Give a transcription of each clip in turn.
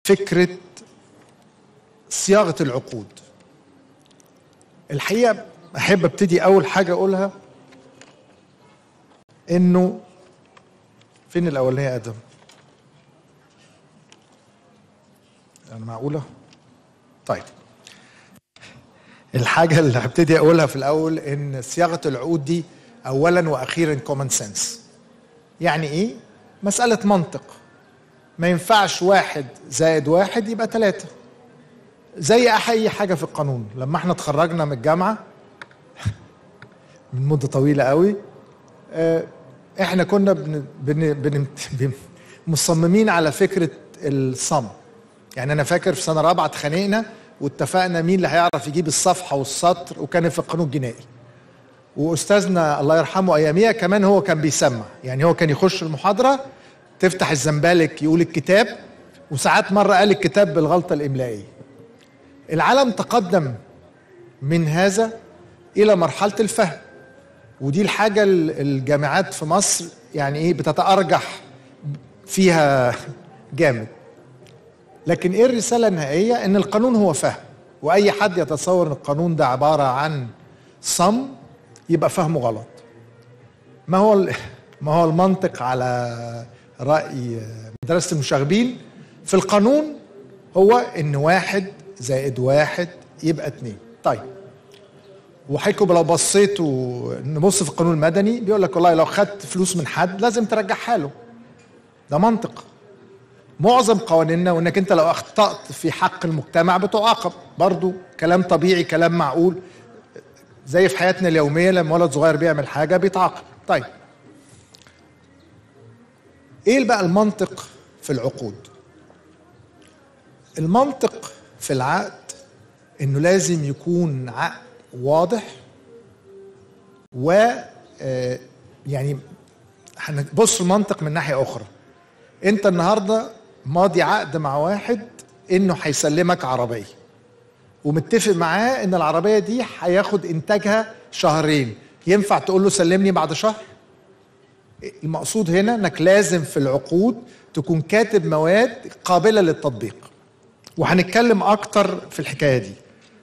فكره صياغه العقود الحقيقه احب ابتدي اول حاجه اقولها انه فين الاولانيه يا ادم انا معقوله طيب الحاجه اللي هبتدي اقولها في الاول ان صياغه العقود دي اولا واخيرا كومن سنس يعني ايه مساله منطق ما ينفعش واحد زائد واحد يبقى ثلاثة زي أي حاجة في القانون لما احنا اتخرجنا من الجامعة من مدة طويلة قوي احنا كنا بن بن بن بن مصممين على فكرة الصم يعني أنا فاكر في سنة رابعة اتخانقنا واتفقنا مين اللي هيعرف يجيب الصفحة والسطر وكان في القانون الجنائي واستاذنا الله يرحمه اياميها كمان هو كان بيسمع يعني هو كان يخش المحاضره تفتح الزنبالك يقول الكتاب وساعات مرة قال الكتاب بالغلطة الإملائية العالم تقدم من هذا إلى مرحلة الفهم ودي الحاجة الجامعات في مصر يعني إيه بتتأرجح فيها جامد لكن إيه الرسالة النهائية إن القانون هو فهم وأي حد يتصور إن القانون ده عبارة عن صم يبقى فهمه غلط ما هو ما هو المنطق على رأي مدرسة المشاغبين في القانون هو إن واحد زائد واحد يبقى اتنين طيب وحيكم لو بصيتوا نبص في القانون المدني بيقول لك والله لو خدت فلوس من حد لازم ترجعها له ده منطق معظم قوانيننا وانك انت لو اخطأت في حق المجتمع بتعاقب برضو كلام طبيعي كلام معقول زي في حياتنا اليومية لما ولد صغير بيعمل حاجة بيتعاقب طيب ايه بقى المنطق في العقود المنطق في العقد انه لازم يكون عقد واضح و يعني هنبص المنطق من ناحيه اخرى انت النهارده ماضي عقد مع واحد انه هيسلمك عربيه ومتفق معاه ان العربيه دي هياخد انتاجها شهرين ينفع تقول له سلمني بعد شهر المقصود هنا انك لازم في العقود تكون كاتب مواد قابله للتطبيق وهنتكلم اكتر في الحكايه دي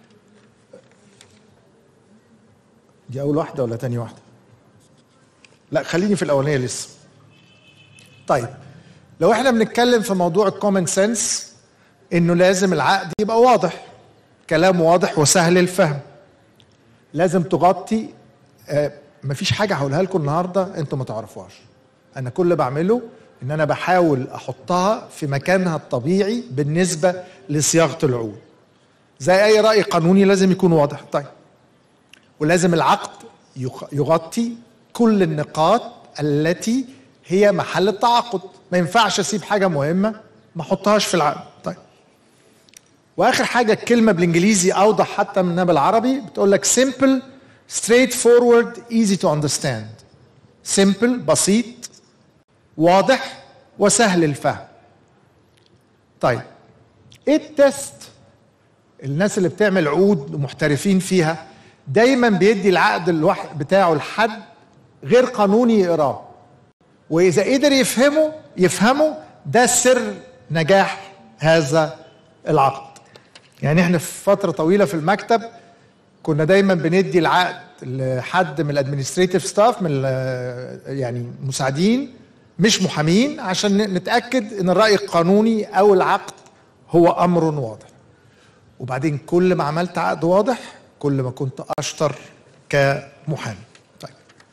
دي اول واحده ولا تاني واحده لا خليني في الاولانيه لسه طيب لو احنا بنتكلم في موضوع الكومن سنس انه لازم العقد يبقى واضح كلام واضح وسهل الفهم لازم تغطي آه مفيش حاجه هقولها لكم النهارده انتوا ما تعرفوهاش انا كل اللي بعمله ان انا بحاول احطها في مكانها الطبيعي بالنسبه لصياغه العقود زي اي راي قانوني لازم يكون واضح طيب ولازم العقد يغطي كل النقاط التي هي محل التعاقد ما ينفعش اسيب حاجه مهمه ما احطهاش في العقد طيب واخر حاجه الكلمه بالانجليزي اوضح حتى منها بالعربي بتقول لك simple straightforward easy to understand simple بسيط واضح وسهل الفهم طيب ايه التست الناس اللي بتعمل عقود محترفين فيها دايما بيدي العقد الواحد بتاعه لحد غير قانوني يقراه واذا قدر يفهمه يفهمه ده سر نجاح هذا العقد يعني احنا في فتره طويله في المكتب كنا دايما بندي العقد لحد من الادمنستريتيف ستاف من يعني مساعدين مش محامين عشان نتاكد ان الراي القانوني او العقد هو امر واضح وبعدين كل ما عملت عقد واضح كل ما كنت اشطر كمحامي طيب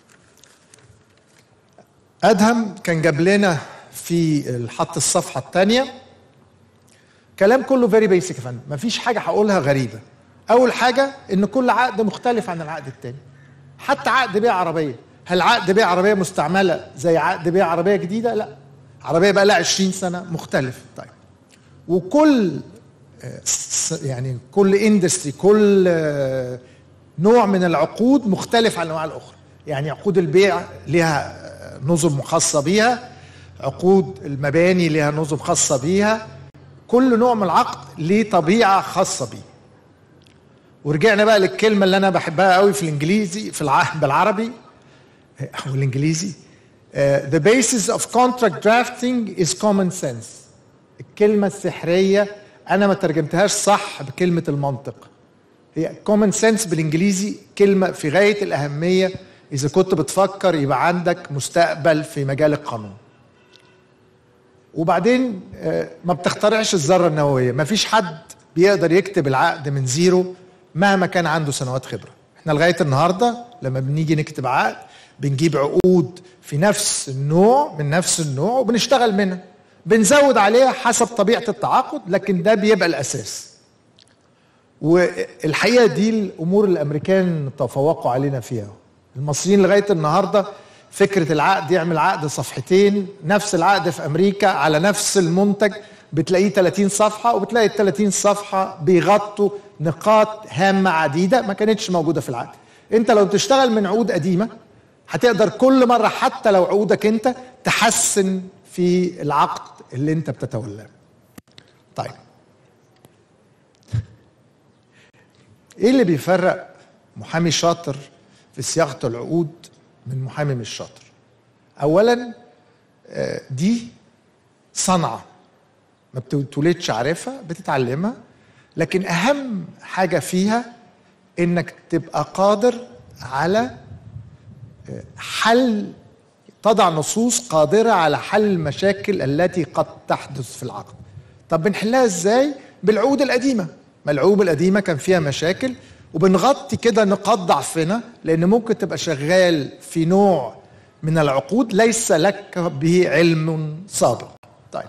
ادهم كان جاب لنا في حط الصفحه الثانيه كلام كله فيري بيسك يا فندم مفيش حاجه هقولها غريبه اول حاجه ان كل عقد مختلف عن العقد الثاني حتى عقد بيع عربيه هل عقد بيع عربيه مستعمله زي عقد بيع عربيه جديده لا عربيه بقى لها 20 سنه مختلف طيب وكل يعني كل اندستري كل نوع من العقود مختلف عن الانواع الاخرى يعني عقود البيع لها نظم خاصه بيها عقود المباني لها نظم خاصه بيها كل نوع من العقد ليه طبيعه خاصه بيه ورجعنا بقى للكلمه اللي انا بحبها قوي في الانجليزي في الع... بالعربي او الانجليزي uh, the basis of contract drafting is common sense الكلمه السحريه انا ما ترجمتهاش صح بكلمه المنطق هي كومن سنس بالانجليزي كلمه في غايه الاهميه اذا كنت بتفكر يبقى عندك مستقبل في مجال القانون وبعدين آه، ما بتخترعش الذره النوويه ما فيش حد بيقدر يكتب العقد من زيرو مهما كان عنده سنوات خبره احنا لغايه النهارده لما بنيجي نكتب عقد بنجيب عقود في نفس النوع من نفس النوع وبنشتغل منها بنزود عليها حسب طبيعه التعاقد لكن ده بيبقى الاساس والحقيقه دي الامور اللي الامريكان تفوقوا علينا فيها المصريين لغايه النهارده فكره العقد يعمل عقد صفحتين نفس العقد في امريكا على نفس المنتج بتلاقيه 30 صفحه وبتلاقي ال 30 صفحه بيغطوا نقاط هامه عديده ما كانتش موجوده في العقد انت لو تشتغل من عقود قديمه هتقدر كل مره حتى لو عقودك انت تحسن في العقد اللي انت بتتولاه طيب ايه اللي بيفرق محامي شاطر في صياغه العقود من محامي مش شاطر اولا آه، دي صنعه ما بتولدش عارفها بتتعلمها لكن اهم حاجه فيها انك تبقى قادر على آه، حل تضع نصوص قادره على حل المشاكل التي قد تحدث في العقد طب بنحلها ازاي بالعقود القديمه ما العقود القديمه كان فيها مشاكل وبنغطي كده نقاط ضعفنا لان ممكن تبقى شغال في نوع من العقود ليس لك به علم سابق طيب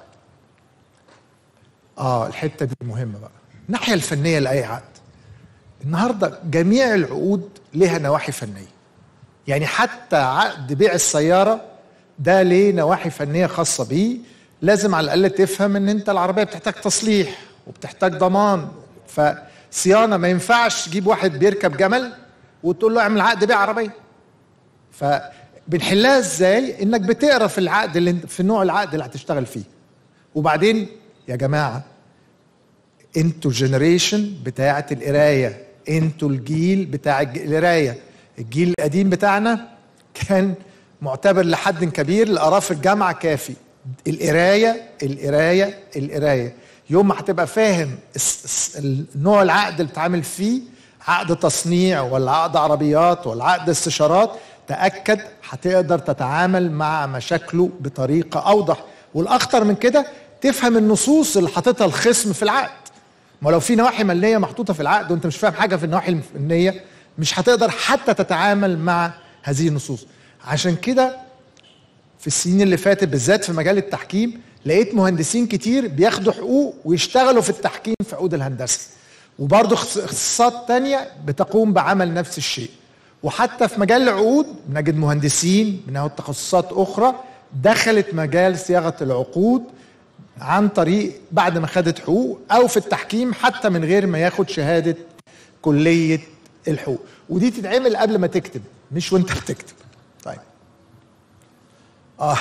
اه الحته دي مهمه بقى الناحيه الفنيه لاي عقد النهارده جميع العقود لها نواحي فنيه يعني حتى عقد بيع السياره ده ليه نواحي فنيه خاصه بيه لازم على الاقل تفهم ان انت العربيه بتحتاج تصليح وبتحتاج ضمان فصيانه ما ينفعش تجيب واحد بيركب جمل وتقول له اعمل عقد بيع عربيه فبنحلها ازاي انك بتقرا في العقد اللي في نوع العقد اللي هتشتغل فيه وبعدين يا جماعه انتوا الجنريشن بتاعه القرايه انتوا الجيل بتاع القرايه الجيل القديم بتاعنا كان معتبر لحد كبير القراه في الجامعه كافي القرايه القرايه القرايه يوم ما هتبقى فاهم نوع العقد اللي بتعامل فيه عقد تصنيع ولا عقد عربيات ولا عقد استشارات تاكد هتقدر تتعامل مع مشاكله بطريقه اوضح والاخطر من كده تفهم النصوص اللي حاططها الخصم في العقد ما لو في نواحي ماليه محطوطه في العقد وانت مش فاهم حاجه في النواحي الفنيه مش هتقدر حتى تتعامل مع هذه النصوص عشان كده في السنين اللي فاتت بالذات في مجال التحكيم لقيت مهندسين كتير بياخدوا حقوق ويشتغلوا في التحكيم في عقود الهندسه وبرضه اختصاصات تانية بتقوم بعمل نفس الشيء وحتى في مجال العقود بنجد مهندسين بناخد تخصصات اخرى دخلت مجال صياغه العقود عن طريق بعد ما خدت حقوق او في التحكيم حتى من غير ما ياخد شهاده كليه الحقوق ودي تتعمل قبل ما تكتب مش وانت بتكتب طيب اه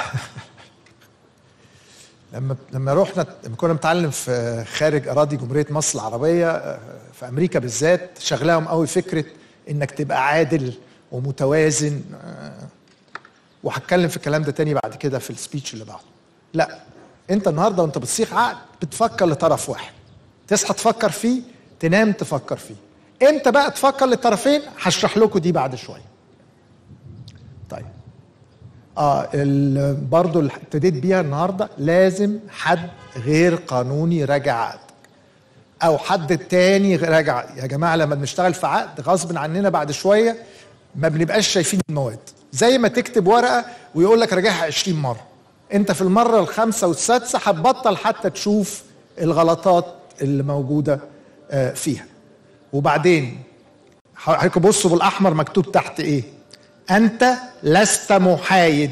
لما لما رحنا لما كنا بنتعلم في خارج اراضي جمهوريه مصر العربيه آه، في امريكا بالذات شغلاهم قوي فكره انك تبقى عادل ومتوازن آه، وهتكلم في الكلام ده تاني بعد كده في السبيتش اللي بعده لا انت النهارده وانت بتصيغ عقد بتفكر لطرف واحد تصحى تفكر فيه تنام تفكر فيه امتى بقى تفكر للطرفين هشرح لكم دي بعد شويه طيب اه برضه اللي ابتديت بيها النهارده لازم حد غير قانوني يراجع عقدك او حد تاني راجع يا جماعه لما بنشتغل في عقد غصب عننا بعد شويه ما بنبقاش شايفين المواد زي ما تكتب ورقه ويقول لك راجعها 20 مره انت في المره الخامسه والسادسه هتبطل حتى تشوف الغلطات اللي موجوده آه، فيها وبعدين حضرتك بصوا بالاحمر مكتوب تحت ايه انت لست محايد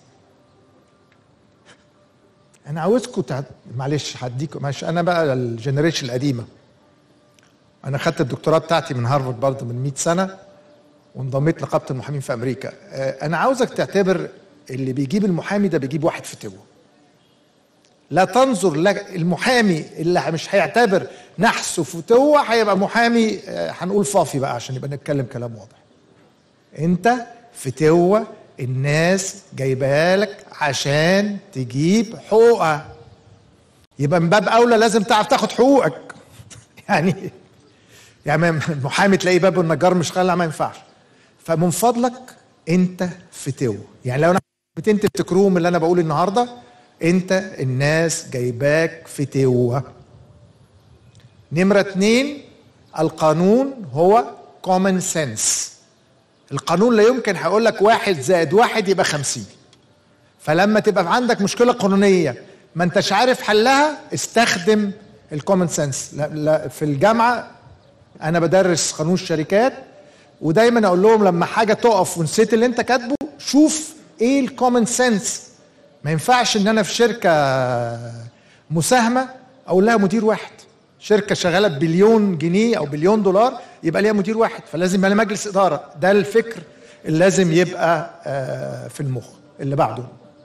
انا عاوزكم تع... معلش هديكم ماشي انا بقى الجنريشن القديمه انا خدت الدكتوراه بتاعتي من هارفارد برضه من 100 سنه وانضميت لقابه المحامين في امريكا آه، انا عاوزك تعتبر اللي بيجيب المحامي ده بيجيب واحد فتوه لا تنظر المحامي اللي مش هيعتبر نحسه فتوه هيبقى محامي آه، هنقول فافي بقى عشان يبقى نتكلم كلام واضح انت فتوه الناس جايبها لك عشان تجيب حقوقها يبقى من باب اولى لازم تعرف تاخد حقوقك يعني يعني المحامي تلاقيه باب النجار مش خلع ما ينفعش فمن فضلك انت فتو يعني لو انا بتنت تكروم اللي انا بقول النهارده انت الناس جايباك فتوه نمرة اتنين القانون هو common sense القانون لا يمكن هيقول لك واحد زائد واحد يبقى خمسين فلما تبقى عندك مشكلة قانونية ما انتش عارف حلها استخدم الكومن سنس لا لا في الجامعة انا بدرس قانون الشركات ودايما اقول لهم لما حاجة تقف ونسيت اللي انت كاتبه شوف ايه الكومن سنس ما ينفعش ان انا في شركة مساهمة اقول لها مدير واحد شركة شغالة ببليون جنيه او بليون دولار يبقى ليها مدير واحد فلازم يبقى لها مجلس ادارة ده الفكر اللي لازم يبقى آه، في المخ اللي بعده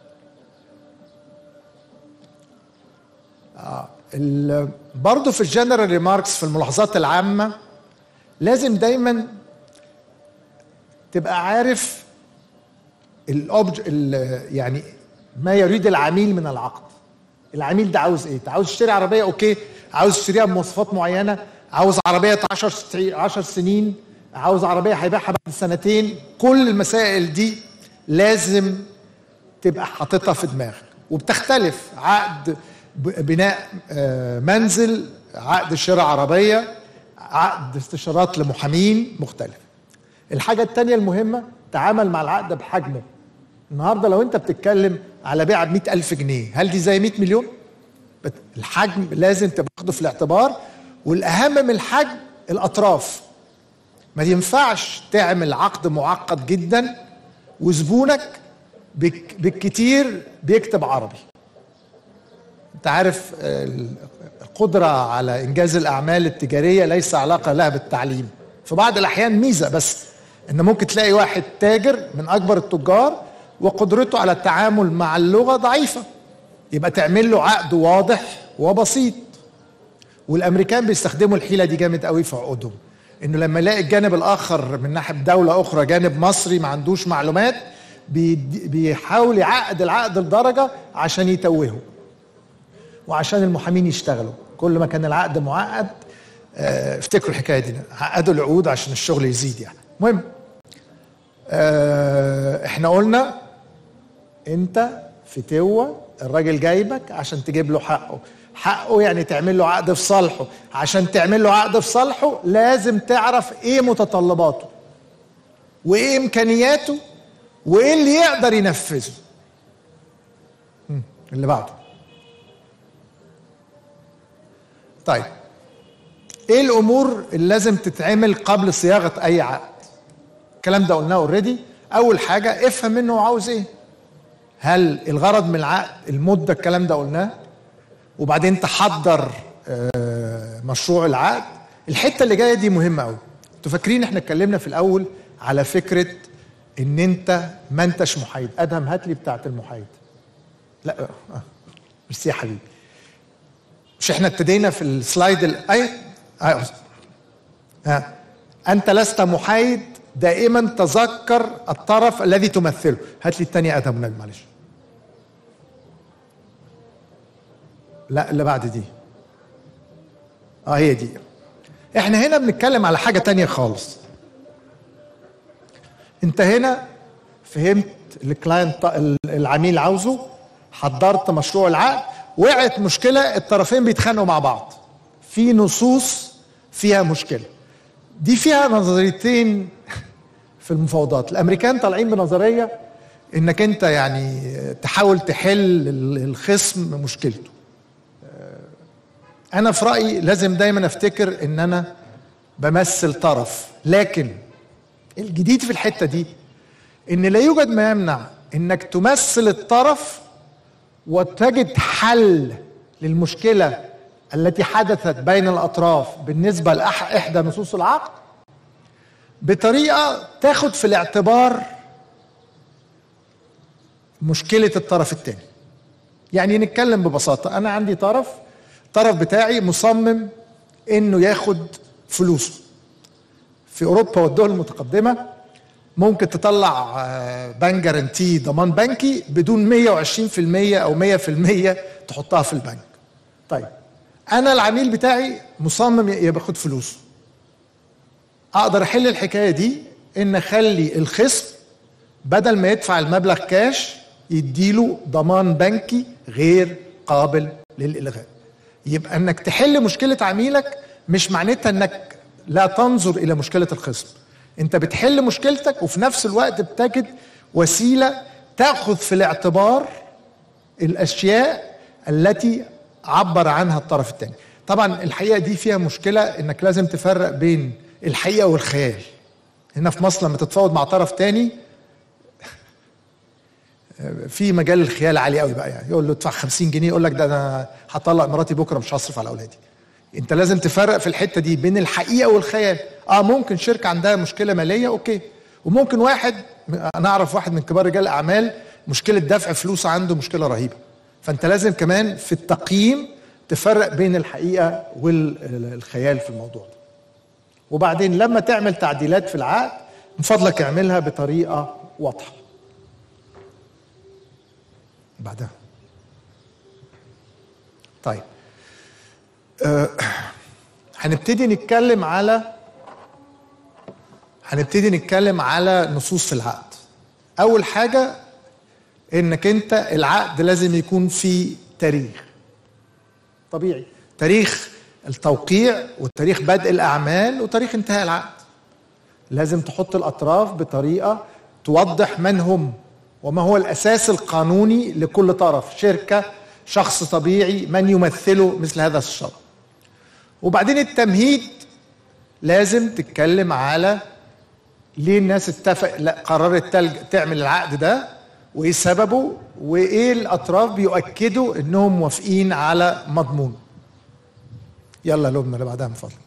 آه، ال- برضه في الجنرال ريماركس في الملاحظات العامة لازم دايما تبقى عارف الأوبج ال- يعني ما يريد العميل من العقد العميل ده عاوز ايه؟ عاوز يشتري عربيه اوكي عاوز يشتريها بمواصفات معينه عاوز عربيه 10 10 سنين عاوز عربيه هيبيعها بعد سنتين كل المسائل دي لازم تبقى حاططها في دماغك وبتختلف عقد ب- بناء آه، منزل عقد شراء عربيه عقد استشارات لمحامين مختلف الحاجه الثانيه المهمه تعامل مع العقد بحجمه النهارده لو انت بتتكلم على بيعه ب ألف جنيه هل دي زي 100 مليون بت- الحجم لازم تبقى واخده في الاعتبار والاهم من الحجم الاطراف ما ينفعش تعمل عقد معقد جدا وزبونك بك بالكتير بيكتب عربي انت عارف آه، القدرة على إنجاز الأعمال التجارية ليس علاقة لها بالتعليم في بعض الأحيان ميزة بس إن ممكن تلاقي واحد تاجر من أكبر التجار وقدرته على التعامل مع اللغة ضعيفة يبقى تعمل له عقد واضح وبسيط والامريكان بيستخدموا الحيله دي جامد قوي في عقودهم انه لما يلاقي الجانب الاخر من ناحيه دوله اخرى جانب مصري ما عندوش معلومات بيد- بيحاول يعقد العقد لدرجه عشان يتوهه وعشان المحامين يشتغلوا كل ما كان العقد معقد آه، افتكروا الحكايه دي عقدوا العقود عشان الشغل يزيد يعني المهم آه، احنا قلنا انت فتوة الراجل جايبك عشان تجيب له حقه حقه يعني تعمل له عقد في صالحه عشان تعمل له عقد في صالحه لازم تعرف ايه متطلباته وايه امكانياته وايه اللي يقدر ينفذه مم، اللي بعده طيب ايه الامور اللي لازم تتعمل قبل صياغه اي عقد الكلام ده قلناه اوريدي اول حاجه افهم منه هو عاوز ايه هل الغرض من العقد المده الكلام ده قلناه وبعدين تحضر آه، مشروع العقد الحته اللي جايه دي مهمه قوي انتوا فاكرين احنا اتكلمنا في الاول على فكره ان انت ما انتش محايد ادهم هات لي بتاعت المحايد لا اه ميرسي يا حبيبي مش احنا ابتدينا في السلايد ال- اي اي ها انت لست محايد دائما تذكر الطرف الذي تمثله هات لي الثانيه ادهم نجم معلش لا اللي بعد دي اه هي دي احنا هنا بنتكلم على حاجه تانية خالص انت هنا فهمت الكلاينت العميل عاوزه حضرت مشروع العقد وقعت مشكله الطرفين بيتخانقوا مع بعض في نصوص فيها مشكله دي فيها نظريتين في المفاوضات الامريكان طالعين بنظريه انك انت يعني تحاول تحل الخصم مشكلته انا في رايي لازم دايما افتكر ان انا بمثل طرف لكن الجديد في الحته دي ان لا يوجد ما يمنع انك تمثل الطرف وتجد حل للمشكله التي حدثت بين الاطراف بالنسبه لاحدى نصوص العقد بطريقه تاخد في الاعتبار مشكله الطرف الثاني يعني نتكلم ببساطه انا عندي طرف الطرف بتاعي مصمم انه ياخد فلوسه في اوروبا والدول المتقدمه ممكن تطلع بنك جارانتي ضمان بنكي بدون 120% او 100% تحطها في البنك طيب انا العميل بتاعي مصمم ياخد فلوسه اقدر احل الحكايه دي ان اخلي الخصم بدل ما يدفع المبلغ كاش يديله ضمان بنكي غير قابل للالغاء يبقى انك تحل مشكله عميلك مش معناتها انك لا تنظر الى مشكله الخصم انت بتحل مشكلتك وفي نفس الوقت بتجد وسيله تاخذ في الاعتبار الاشياء التي عبر عنها الطرف الثاني طبعا الحقيقه دي فيها مشكله انك لازم تفرق بين الحقيقه والخيال هنا في مصر لما تتفاوض مع طرف تاني في مجال الخيال عالي قوي بقى يعني يقول له ادفع 50 جنيه يقول لك ده انا هطلق مراتي بكره مش هصرف على اولادي انت لازم تفرق في الحته دي بين الحقيقه والخيال اه ممكن شركه عندها مشكله ماليه اوكي وممكن واحد انا اعرف واحد من كبار رجال الاعمال مشكله دفع فلوس عنده مشكله رهيبه فانت لازم كمان في التقييم تفرق بين الحقيقه والخيال في الموضوع ده وبعدين لما تعمل تعديلات في العقد من فضلك اعملها بطريقه واضحه بعدها طيب أه هنبتدي نتكلم على هنبتدي نتكلم على نصوص في العقد اول حاجه انك انت العقد لازم يكون فيه تاريخ طبيعي تاريخ التوقيع وتاريخ بدء الاعمال وتاريخ انتهاء العقد لازم تحط الاطراف بطريقه توضح من هم وما هو الاساس القانوني لكل طرف شركه شخص طبيعي من يمثله مثل هذا الشرط وبعدين التمهيد لازم تتكلم على ليه الناس اتفق لا قررت تلج تعمل العقد ده وايه سببه وايه الاطراف بيؤكدوا انهم موافقين على مضمون يلا لبنى اللي بعدها من فضلك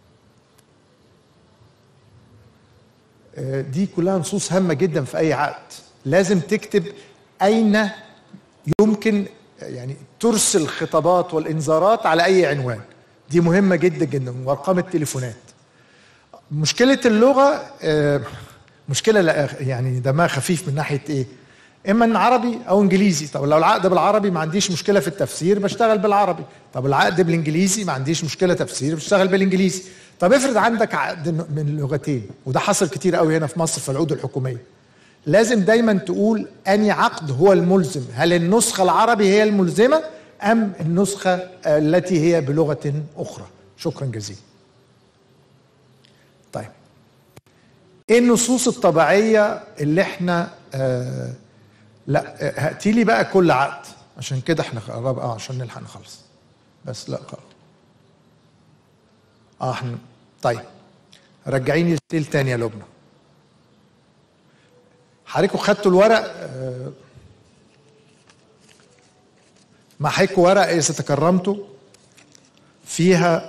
دي كلها نصوص هامه جدا في اي عقد لازم تكتب اين يمكن يعني ترسل الخطابات والانذارات على اي عنوان دي مهمه جدا جدا وارقام التليفونات مشكله اللغه مشكله يعني دمها خفيف من ناحيه ايه اما ان عربي او انجليزي طب لو العقد بالعربي ما عنديش مشكله في التفسير بشتغل بالعربي طب العقد بالانجليزي ما عنديش مشكله تفسير بشتغل بالانجليزي طب افرض عندك عقد من لغتين وده حصل كتير قوي هنا في مصر في العقود الحكوميه لازم دايما تقول اني عقد هو الملزم هل النسخه العربي هي الملزمه ام النسخه التي هي بلغه اخرى شكرا جزيلا طيب ايه النصوص الطبيعيه اللي احنا آه لا هاتي لي بقى كل عقد عشان كده احنا قرب اه عشان نلحق نخلص بس لا خلاص اه احنا طيب رجعيني ستيل تاني يا لبنى حضرتكم خدتوا الورق آه مع حضرتكم ورق اذا تكرمتوا فيها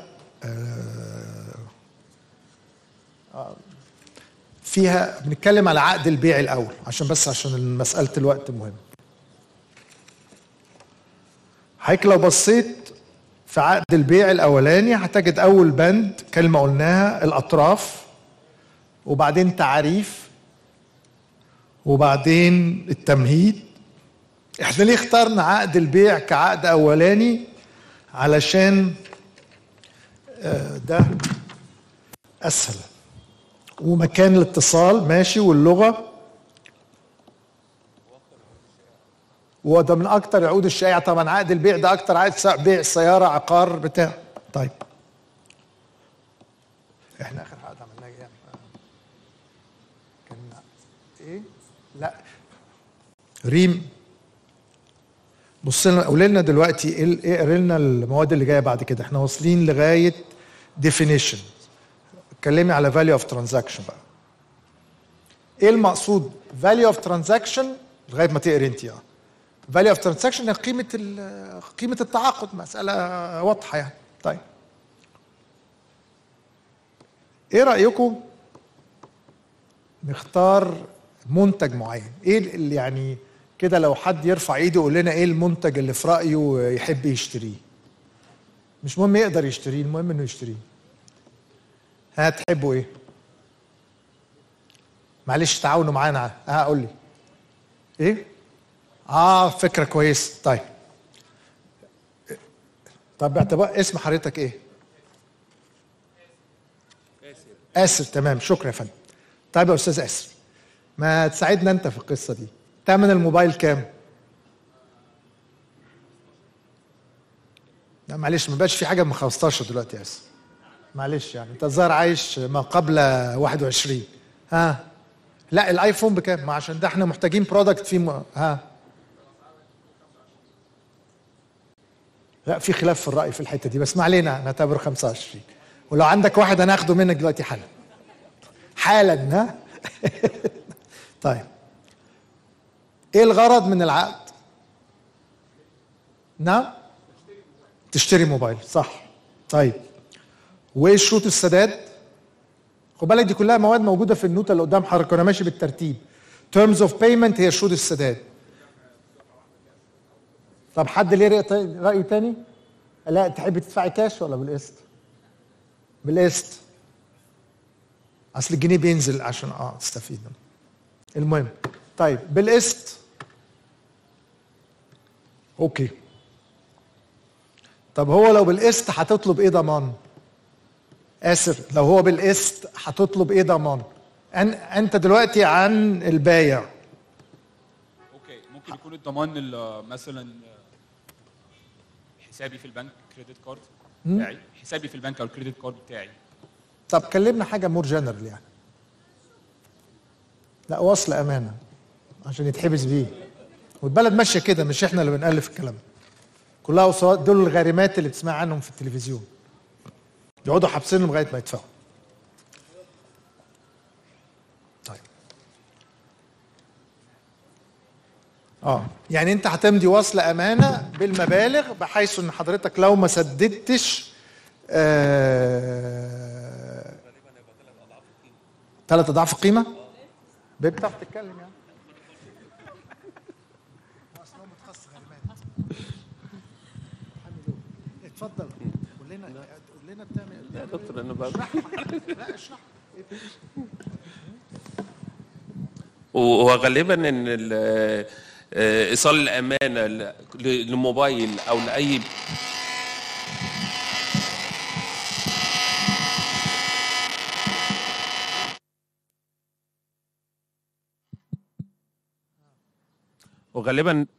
آه فيها بنتكلم على عقد البيع الاول عشان بس عشان مساله الوقت مهم حضرتك لو بصيت في عقد البيع الاولاني هتجد اول بند كلمه قلناها الاطراف وبعدين تعريف وبعدين التمهيد احنا ليه اخترنا عقد البيع كعقد اولاني علشان ده اسهل ومكان الاتصال ماشي واللغه وده من اكتر العقود الشائعه طبعا عقد البيع ده اكتر عقد بيع سياره عقار بتاع طيب احنا اخر عقد عملناه ايه كان ايه لا ريم بص لنا قول لنا دلوقتي ايه اقرا لنا المواد اللي جايه بعد كده احنا واصلين لغايه definition اتكلمي على value of transaction بقى ايه المقصود value of transaction لغايه ما تقري انت اه value of transaction هي قيمه قيمه التعاقد مساله واضحه يعني طيب ايه رايكم نختار منتج معين ايه اللي يعني كده لو حد يرفع ايده يقول لنا ايه المنتج اللي في رايه يحب يشتريه مش مهم يقدر يشتريه المهم انه يشتريه هتحبوا ايه معلش تعاونوا معانا اه قول لي ايه اه فكره كويس طيب طب باعتبار اسم حضرتك ايه آسر تمام شكرا يا فندم طيب يا استاذ آسر ما تساعدنا انت في القصه دي تمن الموبايل كام لا معلش ما بقاش في حاجه من 15 دلوقتي يا آسر معلش يعني انت الظاهر عايش ما قبل 21 ها لا الايفون بكام ما عشان ده احنا محتاجين برودكت فيه م... ها لا في خلاف في الراي في الحته دي بس ما علينا نعتبره 25 ولو عندك واحد انا هاخده منك دلوقتي حالا حالا ها طيب ايه الغرض من العقد نعم تشتري موبايل صح طيب وايه شروط السداد خد بالك دي كلها مواد موجوده في النوتة اللي قدام حضرتك وانا ماشي بالترتيب terms of payment هي شروط السداد طب حد ليه رأي رأي تاني؟ لا تحبي تدفعي كاش ولا بالقسط؟ بالقسط اصل الجنيه بينزل عشان اه تستفيد المهم طيب بالقسط اوكي طب هو لو بالقسط هتطلب ايه ضمان؟ اسف لو هو بالقسط هتطلب ايه ضمان؟ أن انت دلوقتي عن البايع اوكي ممكن يكون الضمان ال- مثلا حسابي في البنك كريدت كارد بتاعي حسابي في البنك او الكريدت كارد بتاعي طب كلمنا حاجه مور جنرال يعني لا وصل امانه عشان يتحبس بيه والبلد ماشيه كده مش احنا اللي بنالف الكلام كلها وصوات دول الغارمات اللي تسمع عنهم في التلفزيون يقعدوا حابسينهم لغايه ما يدفعوا طيب اه يعني انت هتمضي وصل امانه بالمبالغ بحيث ان حضرتك لو ما سددتش آه ثلاث اضعاف القيمه بتعرف تتكلم يعني اتفضل قول لنا قول لنا بتعمل يا دكتور انا بقى لا اشرح وهو غالبا ان ال- آه، ايصال الامانه ل- ل- لموبايل او لاي وغالبا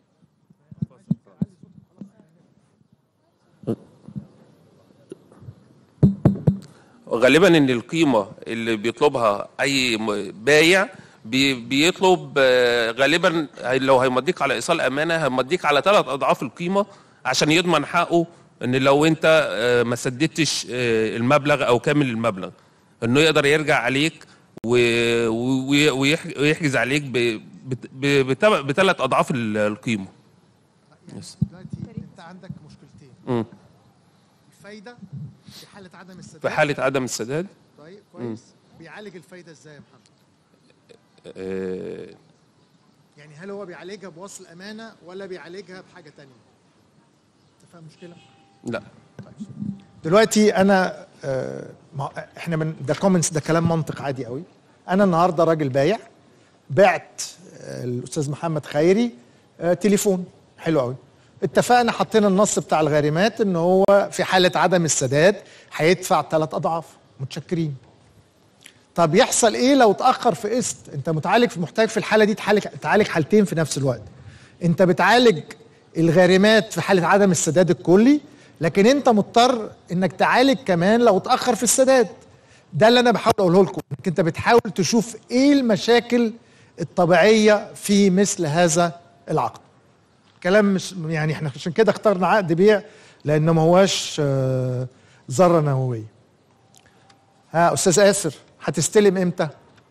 وغالبا ان القيمه اللي بيطلبها اي م- بايع بي- بيطلب آه، غالبا هي- لو هيمضيك على ايصال امانه هيمضيك على ثلاث اضعاف القيمه عشان يضمن حقه ان لو انت آه، ما سددتش آه، المبلغ او كامل المبلغ انه يقدر يرجع عليك و- و- ويح- ويحجز عليك بثلاث اضعاف ال- القيمه يس. دلوقتي انت عندك مشكلتين مم. الفايده في حاله عدم السداد في حاله عدم السداد طيب كويس بيعالج الفايده ازاي يا محمد آه، يعني هل هو بيعالجها بوصل امانه ولا بيعالجها بحاجه تانية انت فاهم المشكله لا دلوقتي انا آه، ما احنا من ده كومنتس ده كلام منطق عادي قوي انا النهارده راجل بايع بعت آه، الاستاذ محمد خيري آه، تليفون حلو قوي اتفقنا حطينا النص بتاع الغارمات ان هو في حاله عدم السداد هيدفع ثلاث اضعاف متشكرين طب يحصل ايه لو اتاخر في قسط انت متعالج في محتاج في الحاله دي تعالج تعالج حالتين في نفس الوقت انت بتعالج الغارمات في حاله عدم السداد الكلي لكن انت مضطر انك تعالج كمان لو اتاخر في السداد ده اللي انا بحاول اقوله لكم انك انت بتحاول تشوف ايه المشاكل الطبيعيه في مثل هذا العقد كلام مش يعني احنا عشان كده اخترنا عقد بيع لانه ما هواش آه، ذره نوويه ها استاذ اسر هتستلم امتى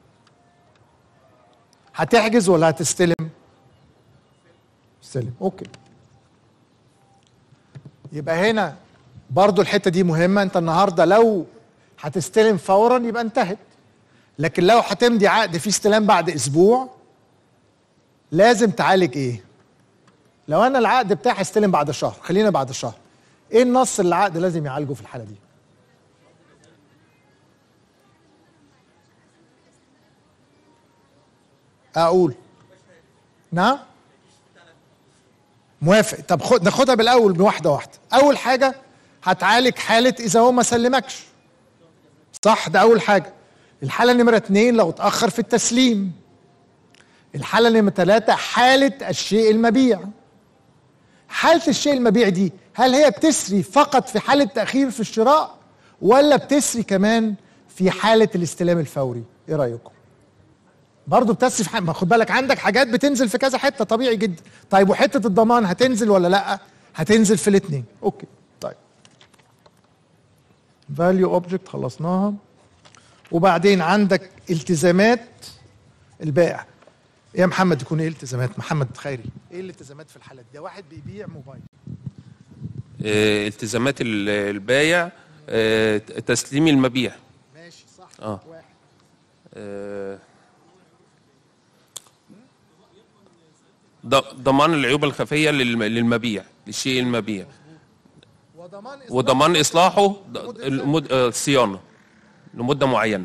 هتحجز ولا هتستلم استلم اوكي يبقى هنا برضو الحته دي مهمه انت النهارده لو هتستلم فورا يبقى انتهت لكن لو هتمضي عقد فيه استلام بعد اسبوع لازم تعالج ايه لو انا العقد بتاعي هستلم بعد شهر خلينا بعد شهر ايه النص اللي العقد لازم يعالجه في الحاله دي اقول نعم موافق طب خد ناخدها بالاول بواحده واحده اول حاجه هتعالج حاله اذا هو ما سلمكش صح ده اول حاجه الحاله نمره اتنين لو اتاخر في التسليم الحاله نمره ثلاثه حاله الشيء المبيع حاله الشيء المبيع دي هل هي بتسري فقط في حاله تاخير في الشراء ولا بتسري كمان في حاله الاستلام الفوري ايه رايكم برضه بتسري في حاجة. ما خد بالك عندك حاجات بتنزل في كذا حته طبيعي جدا طيب وحته الضمان هتنزل ولا لا هتنزل في الاثنين اوكي طيب فاليو اوبجكت خلصناها وبعدين عندك التزامات البائع يا محمد يكون ايه التزامات محمد خيري ايه الالتزامات في الحالات دي واحد بيبيع موبايل آه، التزامات ال- البايع آه، تسليم المبيع ماشي صح آه. واحد آه، ض- ضمان العيوب الخفية للم- للمبيع للشيء المبيع وضمان إصلاح وضمان إصلاحه ض- المد- آه، الصيانة لمدة معينة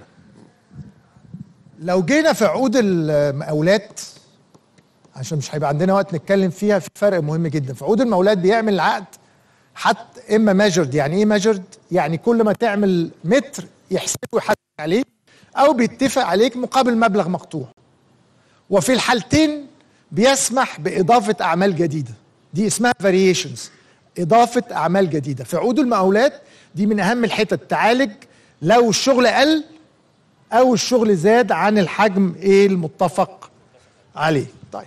لو جينا في عقود المقاولات عشان مش هيبقى عندنا وقت نتكلم فيها في فرق مهم جدا في عقود المقاولات بيعمل العقد حتى اما ماجرد يعني ايه ماجرد يعني كل ما تعمل متر يحسبه ويحاسب عليك او بيتفق عليك مقابل مبلغ مقطوع وفي الحالتين بيسمح باضافه اعمال جديده دي اسمها فاريشنز اضافه اعمال جديده في عقود المقاولات دي من اهم الحتت تعالج لو الشغل قل او الشغل زاد عن الحجم ايه المتفق عليه طيب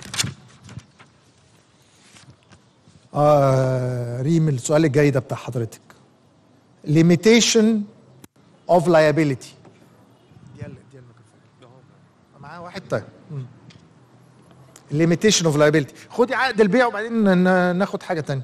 آه ريم السؤال الجاي ده بتاع حضرتك limitation of liability دي ال- دي الميكروفون معاه واحد طيب مم. limitation of liability خدي عقد البيع وبعدين ن- ناخد حاجه تانية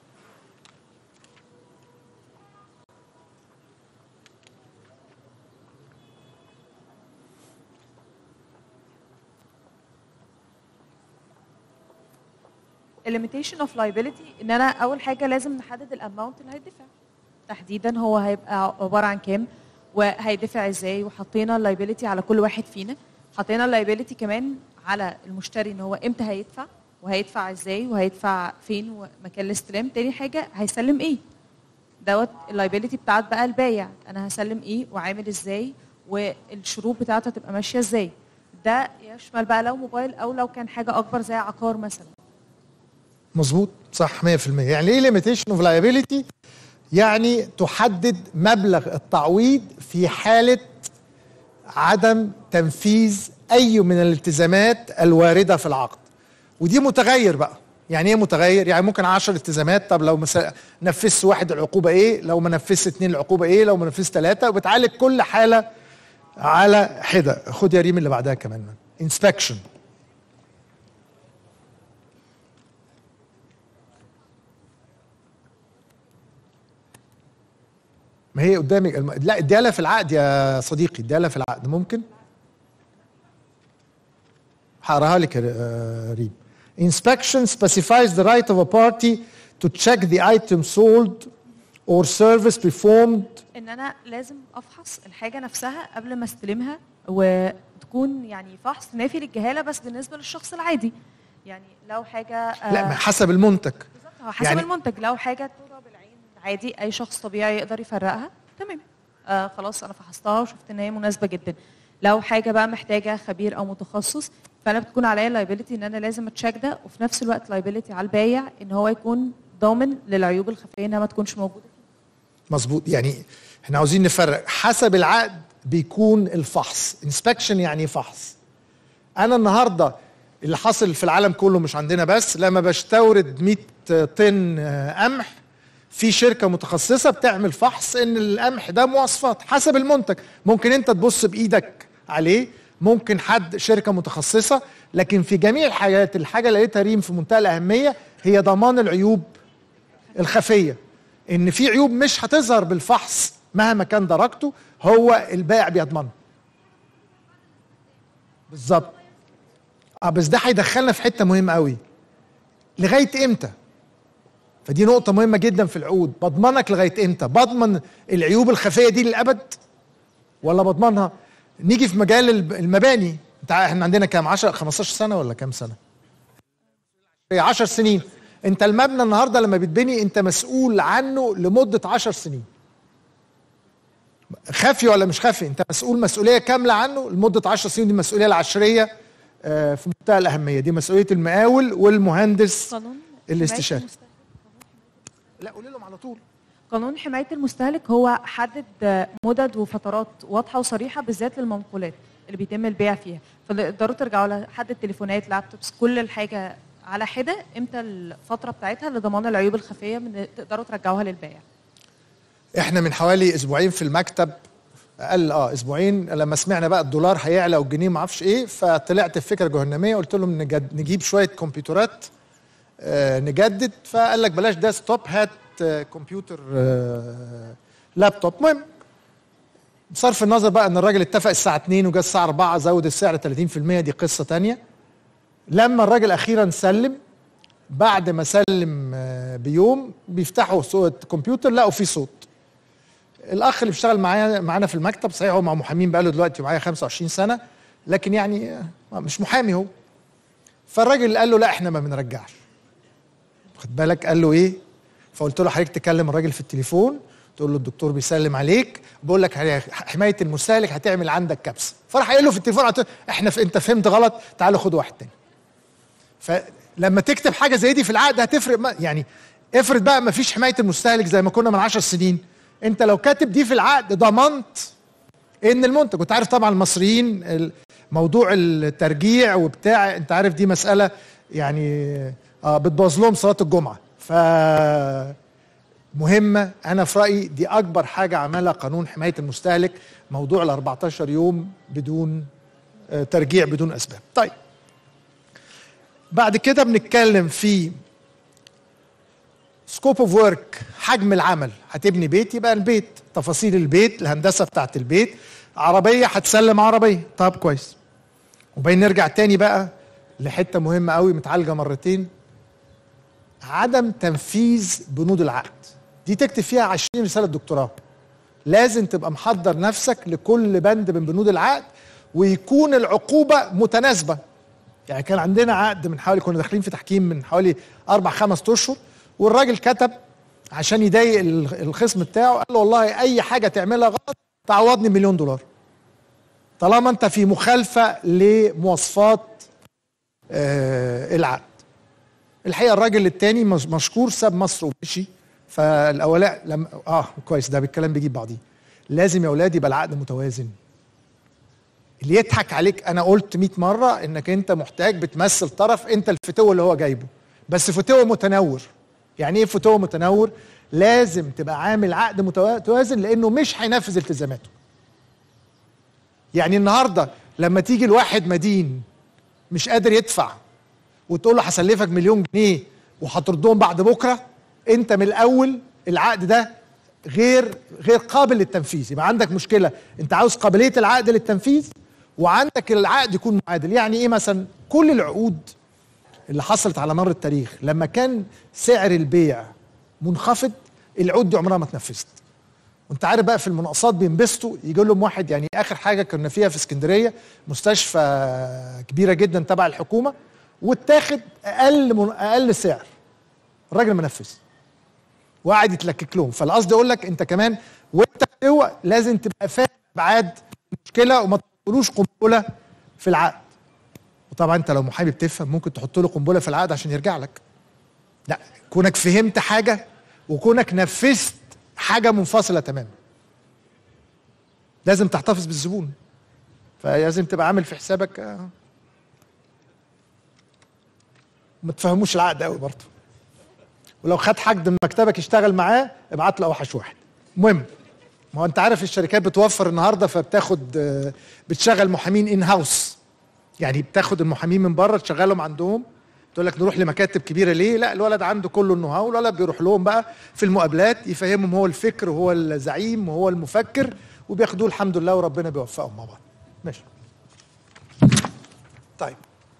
الليميتيشن اوف liability ان انا اول حاجه لازم نحدد الاماونت اللي هيدفع تحديدا هو هيبقى عباره عن كام وهيدفع ازاي وحطينا اللايبيليتي على كل واحد فينا حطينا اللايبيليتي كمان على المشتري ان هو امتى هيدفع وهيدفع ازاي وهيدفع فين ومكان الاستلام تاني حاجه هيسلم ايه دوت اللايبيليتي بتاعت بقى البايع انا هسلم ايه وعامل ازاي والشروط بتاعته هتبقى ماشيه ازاي ده يشمل بقى لو موبايل او لو كان حاجه اكبر زي عقار مثلا مظبوط صح 100% يعني ايه limitation of liability يعني تحدد مبلغ التعويض في حالة عدم تنفيذ أي من الالتزامات الواردة في العقد ودي متغير بقى يعني ايه متغير يعني ممكن 10 التزامات طب لو مثلا نفذت واحد العقوبة ايه لو ما نفذت اثنين العقوبة ايه لو ما نفذت ثلاثة وبتعالج كل حالة على حدة خد يا ريم اللي بعدها كمان inspection ما هي قدامك الم... لا اديها لها في العقد يا صديقي اديها لها في العقد ممكن هقراها لك يا آه، ريم inspection specifies the right of a party to check the item sold or service performed ان انا لازم افحص الحاجه نفسها قبل ما استلمها وتكون يعني فحص نافي للجهاله بس بالنسبه للشخص العادي يعني لو حاجه آه، لا ما حسب المنتج بالظبط هو حسب يعني- يعني المنتج لو حاجه ترى بالعين عادي اي شخص طبيعي يقدر يفرقها تمام آه خلاص انا فحصتها وشفت ان هي مناسبه جدا لو حاجه بقى محتاجه خبير او متخصص فانا بتكون عليا لايبيليتي ان انا لازم اتشيك ده وفي نفس الوقت لايبيليتي على البايع ان هو يكون ضامن للعيوب الخفيه انها ما تكونش موجوده مظبوط يعني احنا عاوزين نفرق حسب العقد بيكون الفحص انسبكشن يعني فحص انا النهارده اللي حاصل في العالم كله مش عندنا بس لما بستورد 100 طن آه، قمح في شركه متخصصه بتعمل فحص ان القمح ده مواصفات حسب المنتج ممكن انت تبص بايدك عليه ممكن حد شركه متخصصه لكن في جميع الحاجات الحاجه اللي لقيتها ريم في منتهى الاهميه هي ضمان العيوب الخفيه ان في عيوب مش هتظهر بالفحص مهما كان درجته هو البائع بيضمنها بالظبط اه بس ده هيدخلنا في حته مهمه قوي لغايه امتى فدي نقطه مهمه جدا في العقود بضمنك لغايه امتى بضمن العيوب الخفيه دي للابد ولا بضمنها نيجي في مجال الب- المباني انت ع- احنا عندنا كام 10 15 سنه ولا كام سنه 10 سنين انت المبنى النهارده لما بيتبني انت مسؤول عنه لمده عشر سنين خافي ولا مش خافي انت مسؤول مسؤوليه كامله عنه لمده 10 سنين دي المسؤوليه العشريه آه، في منتهى الاهميه دي مسؤوليه المقاول والمهندس قانون الاستشاري. حماية المستهلك. لا قولي لهم على طول قانون حمايه المستهلك هو حدد مدد وفترات واضحه وصريحه بالذات للمنقولات اللي بيتم البيع فيها فتقدروا ترجعوا لحد التليفونات لابتوبس كل الحاجه على حده امتى الفتره بتاعتها لضمان العيوب الخفيه من تقدروا ترجعوها للبائع احنا من حوالي اسبوعين في المكتب اقل اه اسبوعين لما سمعنا بقى الدولار هيعلى والجنيه ما اعرفش ايه فطلعت بفكره جهنميه قلت لهم نجد نجيب شويه كمبيوترات آه نجدد فقال لك بلاش ده ستوب هات آه كمبيوتر آه لابتوب المهم بصرف النظر بقى ان الراجل اتفق الساعه 2 وجا الساعه 4 زود السعر 30% دي قصه تانية لما الراجل اخيرا سلم بعد ما سلم آه، بيوم بيفتحوا صوت الكمبيوتر لقوا فيه صوت الاخ اللي بيشتغل معايا معانا في المكتب صحيح هو مع محامين بقاله دلوقتي معايا 25 سنه لكن يعني آه، مش محامي هو فالراجل قال له لا احنا ما بنرجعش خد بالك قال له ايه فقلت له حضرتك تكلم الراجل في التليفون تقول له الدكتور بيسلم عليك بقول لك هي- حمايه المستهلك هتعمل عندك كبسه فراح قايل له في التليفون قلت له احنا ف... انت فهمت غلط تعالى خد واحد تاني فلما تكتب حاجه زي دي في العقد هتفرق ما يعني افرض بقى ما فيش حمايه المستهلك زي ما كنا من 10 سنين انت لو كاتب دي في العقد ضمنت ان المنتج وانت عارف طبعا المصريين ال- موضوع الترجيع وبتاع انت عارف دي مساله يعني اه بتبوظ لهم صلاه الجمعه ف مهمه انا في رايي دي اكبر حاجه عملها قانون حمايه المستهلك موضوع ال 14 يوم بدون آه، ترجيع بدون اسباب طيب بعد كده بنتكلم في سكوب اوف ورك حجم العمل هتبني بيت يبقى البيت تفاصيل البيت الهندسه بتاعت البيت عربيه هتسلم عربيه طب كويس وبين نرجع تاني بقى لحته مهمه قوي متعالجه مرتين عدم تنفيذ بنود العقد دي تكتب فيها 20 رساله دكتوراه لازم تبقى محضر نفسك لكل بند من بنود العقد ويكون العقوبه متناسبه يعني كان عندنا عقد من حوالي كنا داخلين في تحكيم من حوالي اربع خمس اشهر والراجل كتب عشان يضايق ال- الخصم بتاعه قال له والله اي حاجه تعملها غلط تعوضني مليون دولار طالما انت في مخالفه لمواصفات آه العقد الحقيقه الراجل التاني مش- مشكور ساب مصر ومشي فالاولاء لما اه كويس ده بالكلام بيجيب بعضيه لازم يا اولاد يبقى العقد متوازن اللي يضحك عليك انا قلت 100 مره انك انت محتاج بتمثل طرف انت الفتوه اللي هو جايبه بس فتوه متنور يعني ايه فتوه متنور لازم تبقى عامل عقد متوازن لانه مش هينفذ التزاماته يعني النهارده لما تيجي الواحد مدين مش قادر يدفع وتقول له هسلفك مليون جنيه وهتردهم بعد بكره انت من الاول العقد ده غير غير قابل للتنفيذ يبقى عندك مشكله انت عاوز قابليه العقد للتنفيذ وعندك العقد يكون معادل يعني ايه مثلا كل العقود اللي حصلت على مر التاريخ لما كان سعر البيع منخفض العقود دي عمرها ما اتنفذت وانت عارف بقى في المناقصات بينبسطوا يجي لهم واحد يعني اخر حاجه كنا فيها في اسكندريه مستشفى كبيره جدا تبع الحكومه واتاخد اقل من اقل سعر الراجل ما نفذ وقعد يتلكك لهم فالقصد اقول لك انت كمان وانت بتوع لازم تبقى فاهم ابعاد المشكله وما تحطلوش قنبله في العقد وطبعا انت لو محامي بتفهم ممكن تحط له قنبله في العقد عشان يرجع لك لا كونك فهمت حاجه وكونك نفذت حاجه منفصله تماما لازم تحتفظ بالزبون فلازم تبقى عامل في حسابك آه، ما تفهموش العقد قوي برضه ولو خد حد من مكتبك يشتغل معاه ابعت له اوحش واحد المهم ما هو انت عارف الشركات بتوفر النهارده فبتاخد آه، بتشغل محامين ان هاوس يعني بتاخد المحامين من بره تشغلهم عندهم تقول لك نروح لمكاتب كبيره ليه؟ لا الولد عنده كله النو هاو الولد بيروح لهم بقى في المقابلات يفهمهم هو الفكر وهو الزعيم وهو المفكر وبياخدوه الحمد لله وربنا بيوفقهم مع بعض. ماشي. طيب.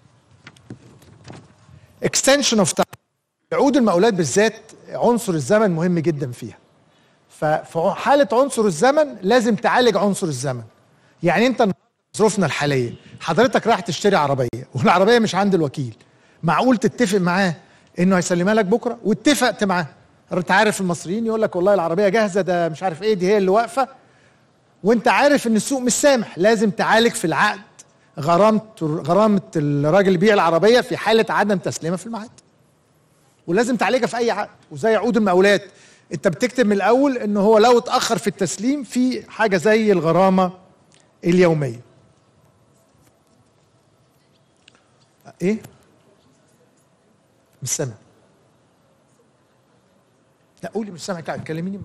اكستنشن اوف تايم عقود المقاولات بالذات عنصر الزمن مهم جدا فيها. ففي حاله عنصر الزمن لازم تعالج عنصر الزمن. يعني انت النهاردة في ظروفنا الحاليه حضرتك رايح تشتري عربيه والعربيه مش عند الوكيل معقول تتفق معاه انه هيسلمها لك بكره واتفقت معاه انت عارف المصريين يقول لك والله العربيه جاهزه ده مش عارف ايه دي هي اللي واقفه وانت عارف ان السوق مش سامح لازم تعالج في العقد غرامه غرامه الراجل اللي بيبيع العربيه في حاله عدم تسليمها في الميعاد ولازم تعالجها في اي عقد وزي عقود المقاولات انت بتكتب من الاول ان هو لو اتاخر في التسليم في حاجه زي الغرامه اليوميه ايه مش سامع لا قولي مش سامع تعال كلميني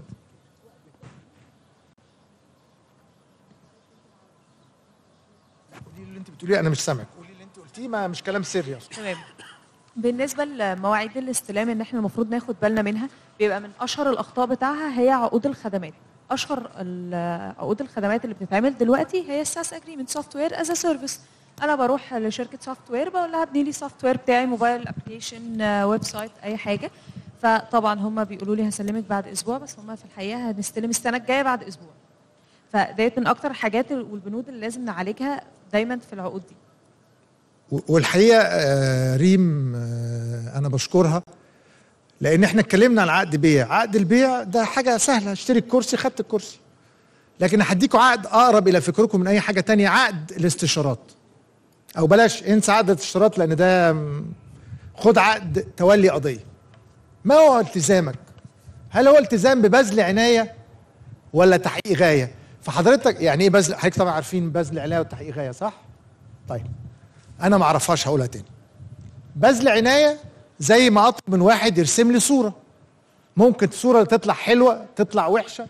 لا، قولي اللي انت بتقوليه انا مش سامعك قولي اللي انت قلتيه ما مش كلام سري اصلا تمام بالنسبه لمواعيد الاستلام ان احنا المفروض ناخد بالنا منها بيبقى من اشهر الاخطاء بتاعها هي عقود الخدمات اشهر ال- عقود الخدمات اللي بتتعمل دلوقتي هي الساس اجريمنت سوفت وير از سيرفيس انا بروح لشركه سوفت وير بقول لها ابني لي سوفت وير بتاعي موبايل ابلكيشن ويب سايت اي حاجه فطبعا هم بيقولوا لي هسلمك بعد اسبوع بس هم في الحقيقه هنستلم السنه الجايه بعد اسبوع فديت من اكتر الحاجات والبنود اللي لازم نعالجها دايما في العقود دي و- والحقيقه آه، ريم آه، انا بشكرها لان احنا اتكلمنا عن عقد بيع عقد البيع ده حاجه سهله اشتري الكرسي خدت الكرسي لكن هديكوا عقد اقرب الى فكركم من اي حاجه تانية عقد الاستشارات او بلاش انسى عقد الاستشارات لان ده م، خد عقد تولي قضيه ما هو التزامك هل هو التزام ببذل عنايه ولا تحقيق غايه فحضرتك يعني ايه بذل حضرتك طبعا عارفين بذل عنايه وتحقيق غايه صح طيب انا ما اعرفهاش هقولها تاني بذل عنايه زي ما اطلب من واحد يرسم لي صوره ممكن الصوره تطلع حلوه تطلع وحشه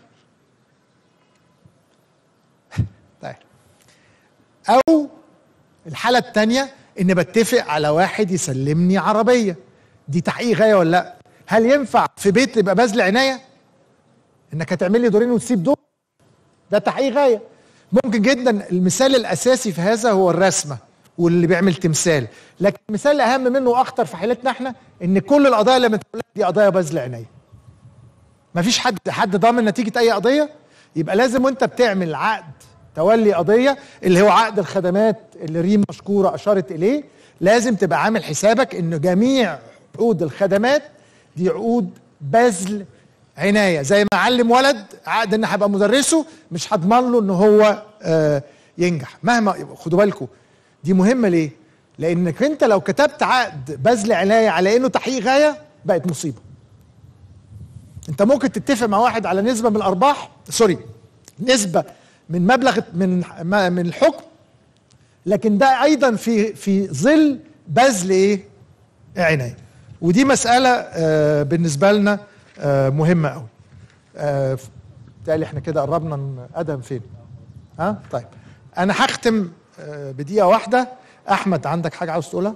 طيب او الحاله الثانيه ان بتفق على واحد يسلمني عربيه دي تحقيق غايه ولا لا هل ينفع في بيت يبقى بذل عنايه انك هتعمل لي دورين وتسيب دور ده تحقيق غايه ممكن جدا المثال الاساسي في هذا هو الرسمه واللي بيعمل تمثال لكن المثال الاهم منه واخطر في حالتنا احنا ان كل القضايا اللي بتقول دي قضايا بذل عنايه مفيش حد حد ضامن نتيجه اي قضيه يبقى لازم وانت بتعمل عقد تولي قضيه اللي هو عقد الخدمات اللي ريم مشكوره اشارت اليه لازم تبقى عامل حسابك ان جميع عقود الخدمات دي عقود بذل عنايه زي ما اعلم ولد عقد ان هبقى مدرسه مش هضمن له ان هو آه ينجح مهما خدوا بالكم دي مهمه ليه؟ لانك انت لو كتبت عقد بذل عنايه على انه تحقيق غايه بقت مصيبه. انت ممكن تتفق مع واحد على نسبه من الارباح سوري نسبه من مبلغ من من الحكم لكن ده ايضا في في ظل بذل ايه؟ عنايه. ودي مساله آه بالنسبه لنا آه مهمه قوي. آه بالتالي احنا كده قربنا ن- ادهم فين؟ ها؟ طيب انا هختم آه، بدقيقه واحده احمد عندك حاجه عاوز تقولها؟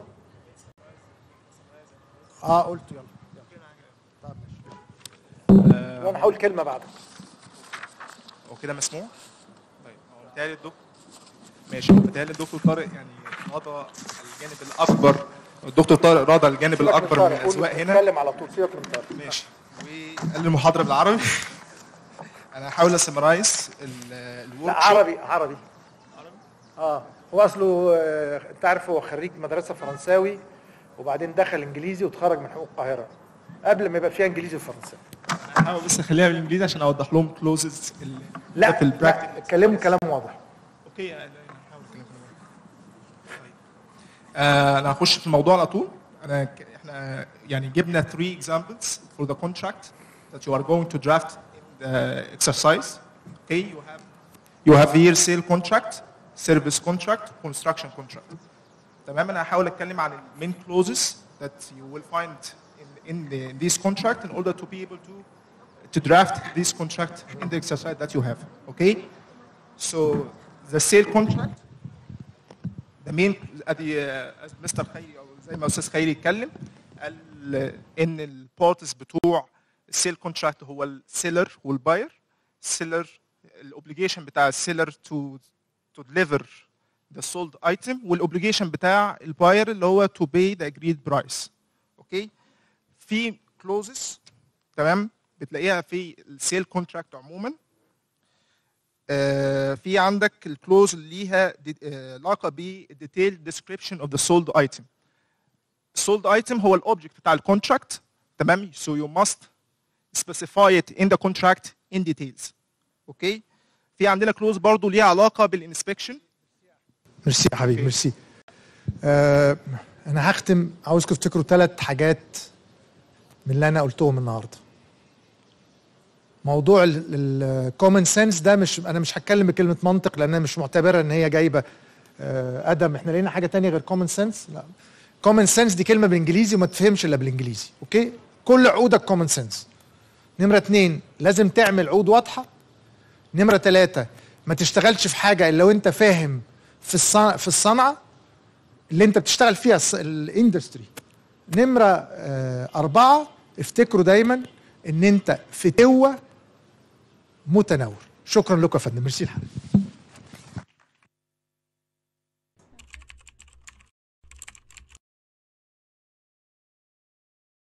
اه قلت يلا يلا. طب ماشي. وانا هقول كلمه بعدك هو كده مسموع؟ طيب هو بيتهيألي الدكتور ماشي هو بيتهيألي الدكتور طارق يعني رضى الجانب الأكبر الدكتور طارق رضى الجانب سيبك من الأكبر طارق، من قول- الأذواق هنا اتكلم على طول سيبك من طارق ماشي وقال لي المحاضرة بالعربي أنا هحاول أسمرايز الورك لا عربي عربي اه هو اصله آه، انت عارف هو خريج مدرسه فرنساوي وبعدين دخل انجليزي وتخرج من حقوق القاهره قبل ما يبقى فيها انجليزي وفرنساوي هحاول بس أخليها بالإنجليزي عشان أوضح لهم كلوزز لا في البراكتيك لا اتكلموا كلام واضح اوكي لا، لا، نحاول نتكلم في الموضوع. طيب. آه، انا هخش في الموضوع على طول انا ك- احنا يعني جبنا 3 examples for the contract that you are going to draft in the exercise okay you have you have here sale contract service contract construction contract تمام انا هحاول اتكلم عن المين clauses that you will find in, in the, this contract in order to be able to to draft this contract in the exercise that you have okay So the sale contract the main ادي uh, as Mr. خيري او زي ما استاذ خيري اتكلم قال uh, ان البارتس بتوع السيل كونتراكت هو السيلر والباير السيلر الاوبليجيشن بتاع السيلر تو تو ديليفر the sold item والاوبليجيشن بتاع الباير اللي هو to pay the agreed price اوكي في clauses تمام بتلاقيها في السيل كونتراكت عموما آه، في عندك الكلوز اللي ليها دي- آه، علاقه بالديتيل ديسكريبشن اوف ذا سولد ايتم sold item هو الاوبجكت بتاع الكونتراكت تمام so you must specify it in the contract in details اوكي في عندنا كلوز برضو ليها علاقه بالانسبكشن ميرسي يا حبيبي أوكي. ميرسي آه انا هختم عاوزكم تفتكروا ثلاث حاجات من اللي انا قلتهم النهارده موضوع الكومن سنس ده مش انا مش هتكلم بكلمه منطق لان انا مش معتبرها ان هي جايبه آه ادم احنا لقينا حاجه تانية غير كومن سنس لا كومن سنس دي كلمه بالانجليزي وما تفهمش الا بالانجليزي اوكي كل عقودك كومن سنس نمره اتنين لازم تعمل عقود واضحه نمره ثلاثة ما تشتغلش في حاجه الا وانت فاهم في الصنعه في الصنعه اللي انت بتشتغل فيها الص- الاندستري نمره آه اربعه افتكروا دايما ان انت فتوه متنور شكرا لكم يا فندم ميرسي الحقيقة.